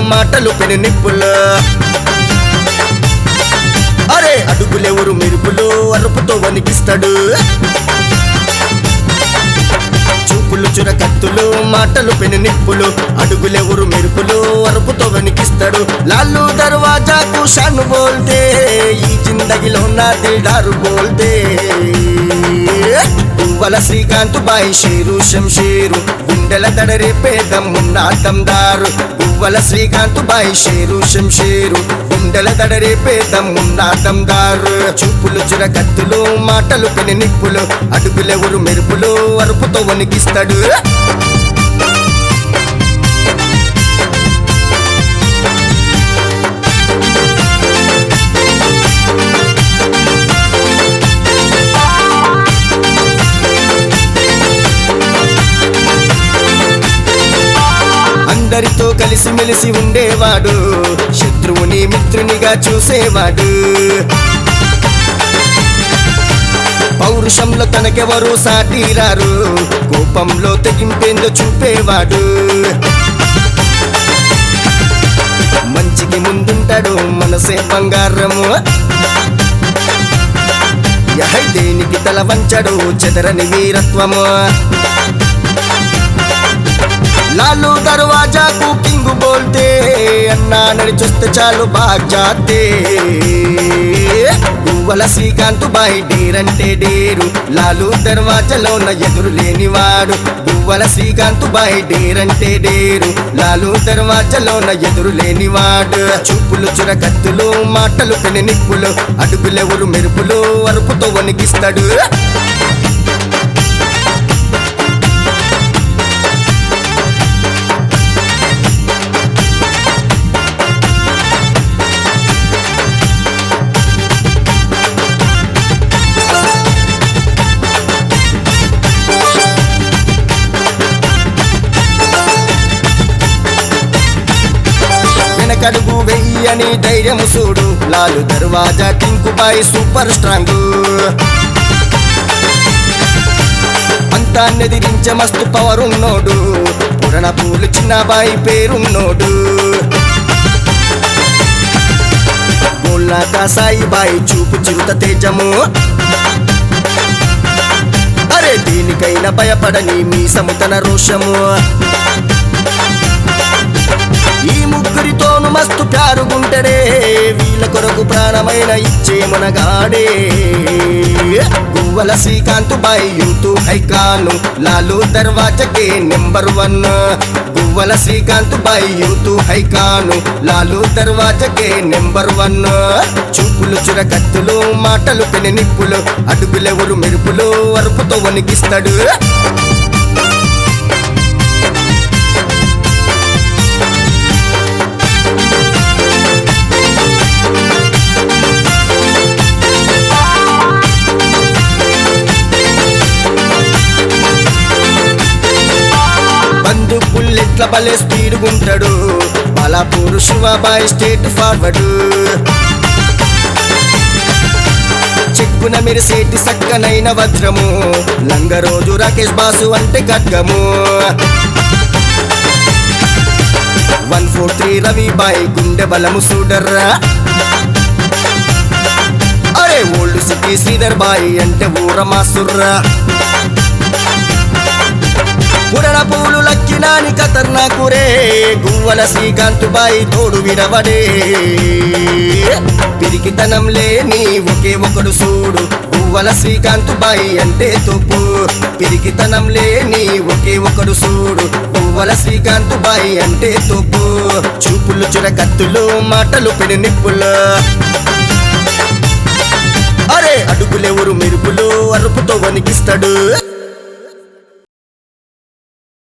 మాటలు పెను నిప్పులు అరే అడుగులెవరు మెరుపులు అరుపుతో వణికిస్తాడు చూపులు చురకత్తులు మాటలు పెను నిప్పులు అడుగులెవరు మెరుపులు అరుపుతో వెనికిస్తాడు లాలు దర్వాజాకు షాను బోల్తే ఈ జిందగిలో నా దిల్డారు బోల్తే పువ్వల శ్రీకాంత్ బాయి షేరు శంషేరు గుండెల దడరే పేదమ్మున్న దమ్దారు పువ్వల శ్రీకాంత్ బాయి షేరు శంషేరు గుండెల దడరే పేదమ్మున్న దమ్దారు చూపులు చురకత్తులు మాటలు పెను నిప్పులు అడుగులెవరు మెరుపులు అరుపుతో వణికిస్తాడు అందరితో కలిసిమెలిసి ఉండేవాడు శత్రువుని మిత్రునిగా చూసేవాడు పౌరుషంలో తనకెవరు సాటిరారు కోపంలో తెగింపేందో చూపేవాడు మంచికి ముందుంటాడు మనసే బంగారము యహై దేనికి తల వంచడు చెదరని వీరత్వము లాలు దర్వాజాకు కింగ్ బోల్తే అన్నా నడి చూస్తే చాలు బాగ్ జాతే గువ్వల శ్రీకాంత్ బాయ్ డేరంటే డేరు లాలు దర్వాజలోన ఎదురు లేనివాడు గువ్వల శ్రీకాంత్ బాయ్ డేరంటే డేరు లాలు దర్వాజలోన ఎదురు లేనివాడు చూపులు చురకత్తులు మాటలు పెను నిప్పులు అడుగులెవరు మెరుపులు అరుపుతో వణికిస్తాడు వెనకడుగు వెయ్యని ధైర్యం చూడు లాలు దర్వాజా టింకుబాయ్ సూపర్ స్ట్రాంగ్ అంతా నెదిరించే మస్తు పవర్ ఉన్నోడు పురణ పూలు చిన్నబాయి పేరున్నోడు గోల్నాథ సాయిబాయి చూపు చిరుత తేజము అరే దీనికైనా భయపడని మీ సముతన రోషము ఈ ముగ్గురితోను మస్తు ప్యారుగుంటడే వీళ్ళ కొరకు ప్రాణమైన ఇచ్చే మనగాడే గువ్వల శ్రీకాంత్ బాయ్ యూతు హైకాను లాలు దర్వాజకే నెంబర్ వన్ గువ్వల శ్రీకాంత్ బాయ్ యూతు హైకాను లాలు దర్వాజకే నెంబర్ వన్ చూపులు చురకత్తులు మాటలు పెను నిప్పులు అడుగులెవరు మెరుపులు అరుపుతో వణికిస్తాడు బంధు బుల్లెట్ల భలే స్పీడ్ గుంటాడు బాలాపూర్ శివాబాయ్ స్టేట్ ఫార్వర్డ్ చెక్కున మెరిసేటి సక్కనైన వజ్రము లంగరోజు రాకేష్ బాసు అంటే ఖడ్గము వన్ ఫోర్ త్రీ రవి బాయ్ గుండె బలము సూడర్రా అరే ఓల్డ్ సిటీ శ్రీధర్ బాయ్ అంటే ఊరమా సుర్రా పురణ పూలు లక్కినాని కతర్నాకురే గువ్వల శ్రీకాంత్ బాయి తోడు విడవడే పిరికితనం లేని ఒకే ఒకడు సూడు గువ్వల శ్రీకాంత్ బాయి అంటే తోపు పిరికితనం లేని ఒకే ఒకడు సూడు గువ్వల శ్రీకాంత్ బాయి అంటే తోపు చూపులు చురకత్తులు మాటలు పెను నిప్పులు అరే అడుగులెవరు మెరుపులు అరుపుతో వణికిస్తాడు